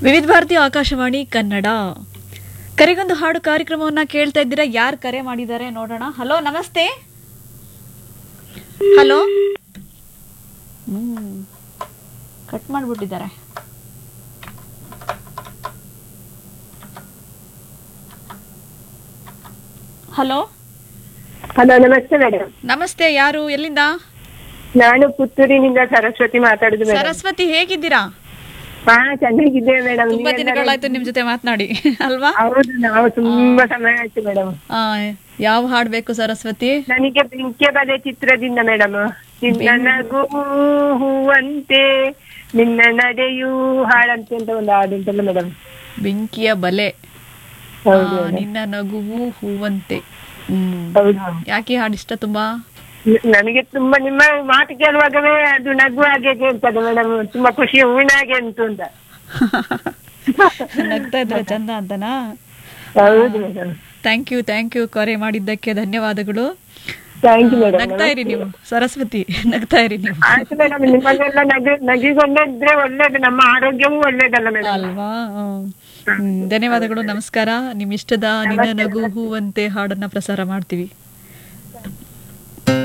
ವಿವಿಧ ಭಾರತಿ ಆಕಾಶವಾಣಿ ಕನ್ನಡ ಕರೆಗೊಂದು ಹಾಡು ಕಾರ್ಯಕ್ರಮವನ್ನ ಕೇಳ್ತಾ ಇದ್ದೀರಾ ಯಾರು ಕರೆ ಮಾಡಿದ್ದಾರೆ ನೋಡೋಣ ಹಲೋ ನಮಸ್ತೆ ಹಲೋ ಹ್ಮ್ ಕಟ್ ಮಾಡ್ಬಿಟ್ಟಿದ್ದಾರೆ ಹಲೋ ಹಲೋ ನಮಸ್ತೆ ಮೇಡಮ್ ನಮಸ್ತೆ ಯಾರು ಎಲ್ಲಿಂದ ನಾನು ಪುತ್ತೂರಿನಿಂದ ಸರಸ್ವತಿ ಮಾತಾಡುದು ಮೇಡಮ್ ಸರಸ್ವತಿ ಹೇಗಿದ್ದೀರಾ ಹಾ ಚೆನ್ನಾಗಿದ್ದೇವೆ ಮೇಡಮ್ ತುಂಬಾ ದಿನಗಳಾಯ್ತು ನಿಮ್ ಜೊತೆ ಮಾತನಾಡಿ ಅಲ್ವಾ ಹೌದು ನಾವು ತುಂಬಾ ಸಮಯ ಆಯ್ತು ಮೇಡಮ್ ಆ, ಯಾವ ಹಾಡ್ ಬೇಕು ಸರಸ್ವತಿ ನನಗೆ ಬೆಂಕಿಯ ಬಲೆ ಚಿತ್ರದಿಂದ ಮೇಡಮ್ ನಿನ್ನನಗೂ ಹೂವಂತೆ ನಿನ್ನ ನಡೆಯೂ ಹಾಡಂತೆ ಅಂತ ಒಂದು ಹಾಡುಂಟಲ್ಲ ಮೇಡಮ್ ಬೆಂಕಿಯ ಬಲೆ ಹೌದು ಆ, ನಿನ್ನ ನಗುವು ಹೂವಂತೆ ಹ್ಮ್ ಹೌದು ಯಾಕೆ ಹಾಡು ಇಷ್ಟ ತುಂಬಾ ನ- ನನಗೆ ತುಂಬಾ ನಿಮ್ಮ ಮಾತು ಕೇಳುವಾಗವೇ ಅದು ನಗು ಹಾಗೆ ಕೇಳ್ತದೆ ಮೇಡಮ್ ತುಂಬಾ ಖುಷಿ ಹೂವಿನ ಹಾಗೆ ಉಂಟು ಅಂತ ನಗ್ತಾ ಇದ್ರೆ ಚಂದ ಅಂತನಾ ಹೌದು madam thank you thank you ಕರೆ ಮಾಡಿದ್ದಕ್ಕೆ ಧನ್ಯವಾದಗಳು ಥ್ಯಾಂಕ್ ಯು ಮೇಡಮ್ ನಗ್ತಾ ಇರಿ ನೀವು ಸರಸ್ವತಿ ನಗ್ತಾ ಇರಿ ನೀವು ಆಯ್ತು ಮೇಡಮ್ ನಿಮ್ಮನ್ನೆಲ್ಲ ನಗಿ ನಗಿಕೊಂಡೇ ಇದ್ರೆ ಒಳ್ಳೇದು ನಮ್ಮ ಆರೋಗ್ಯವೂ ಒಳ್ಳೇದಲ್ಲ ಮೇಡಮ್ ಅಲ್ವಾ ಹ್ಮ್. ಹ್ಮ್, ಧನ್ಯವಾದಗಳು ನಮಸ್ಕಾರ ನಿಮ್ ಇಷ್ಟದ ನಿನ್ನ ನಗು ಹೂವಂತೆ ಹಾಡನ್ನ ಪ್ರಸಾರ ಮಾಡ್ತೀವಿ